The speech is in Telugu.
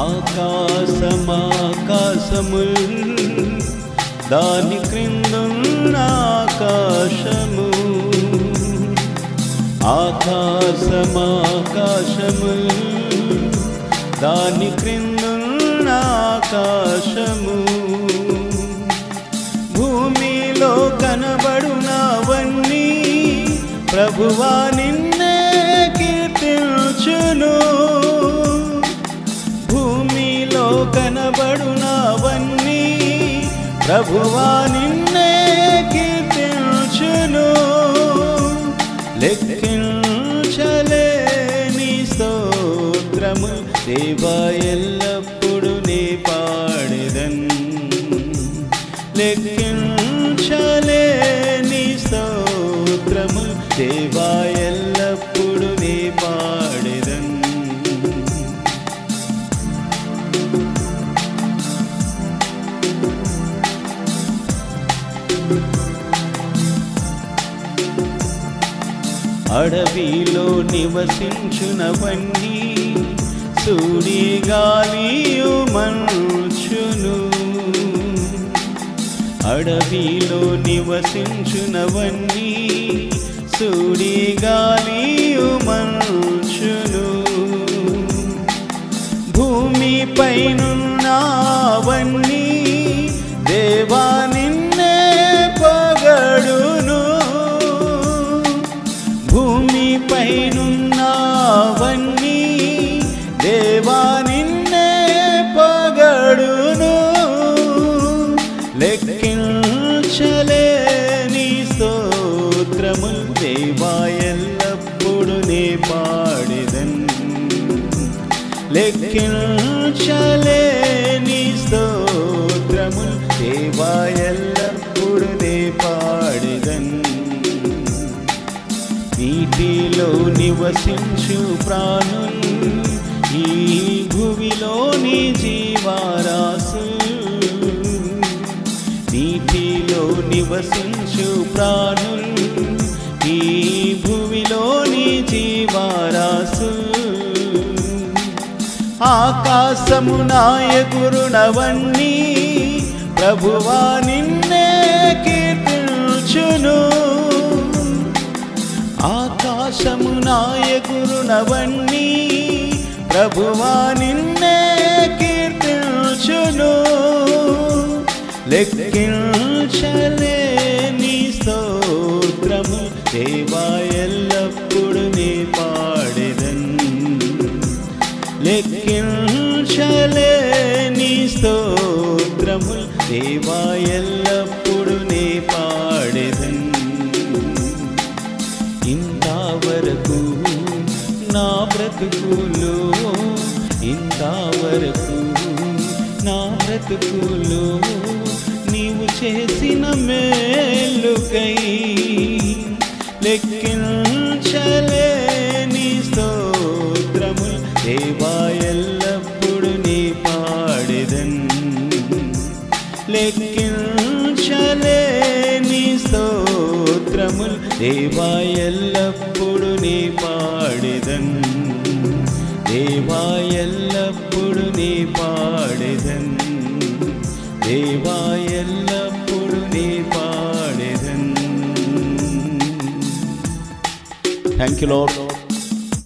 ఆకాశమాకాశముల్ దాని క్రిందున్న ఆకాశము ఆకాశమాకాశముల్ దాని క్రిందున్న ఆకాశము భూమిలో కనబడునవన్నీ ప్రభువా నిన్నే కీర్తించును భూమిలో కనబడునవన్నీ ప్రభువా నిన్నే కీర్తించును లెక్కించలేని స్తోత్రము దేవా ఎల్లప్పుడు నీ పాడెదన్ లెక్కించలేని స్తోత్రము దేవా ఎల్లప్పుడు నీ పాడెదన్ అడవిలో నివసించునవన్నీ సూడి గాలియు మంచును అడవిలో నివసించునవన్నీ సూడి గాలియు మంచును భూమి పైనున్నవన్నీ దేవా నిన్నే పొగడును భూమి పైనున్నవన్నీ దేవా నిన్నే పొగడును లెక్కించలేని స్తోత్రములు దేవా ఎల్లప్పుడు నే పాడిదన్ లెక్కించలేని స్తోత్రములు దేవా ఎల్లప్పుడు నే పాడిదన్ నీటిలో నివసించు ప్రాణులు ఈ భూమిలోని జీవారాసు నీటిలో నివసించు ప్రాణులు ఈ భూమిలోని జీవారాసు ఆకాశము నాయకురునవన్నీ ప్రభువా నిన్నే కీర్తించును ఆకాశము నాయకురునవన్నీ ప్రభువా నిన్నే కీర్తించును లెక్కించలేని స్తోత్రము దేవా ఎల్లప్పుడు నీ పాడెదన్ లెక్కించలేని స్తోత్రము దేవా ఎల్లప్పుడు నీ పాడెదన్ ఇంతవరకు నా బ్రతుకులో ఇంతవరకు నా బ్రతుకులో నీవు చేసిన మేలుకై లెక్కించలేని స్తోత్రము దేవా ఎల్లప్పుడు నీ పాడెదన్ లెక్కించలేని స్తోత్రములు దేవా ఎల్లప్పుడు నీ పాడెదన్ దేవా ఎల్లప్పుడు నీ పాడెదన్ దేవా ఎల్లప్పుడు నీ పాడెదన్ థ్యాంక్ యూ లాడ్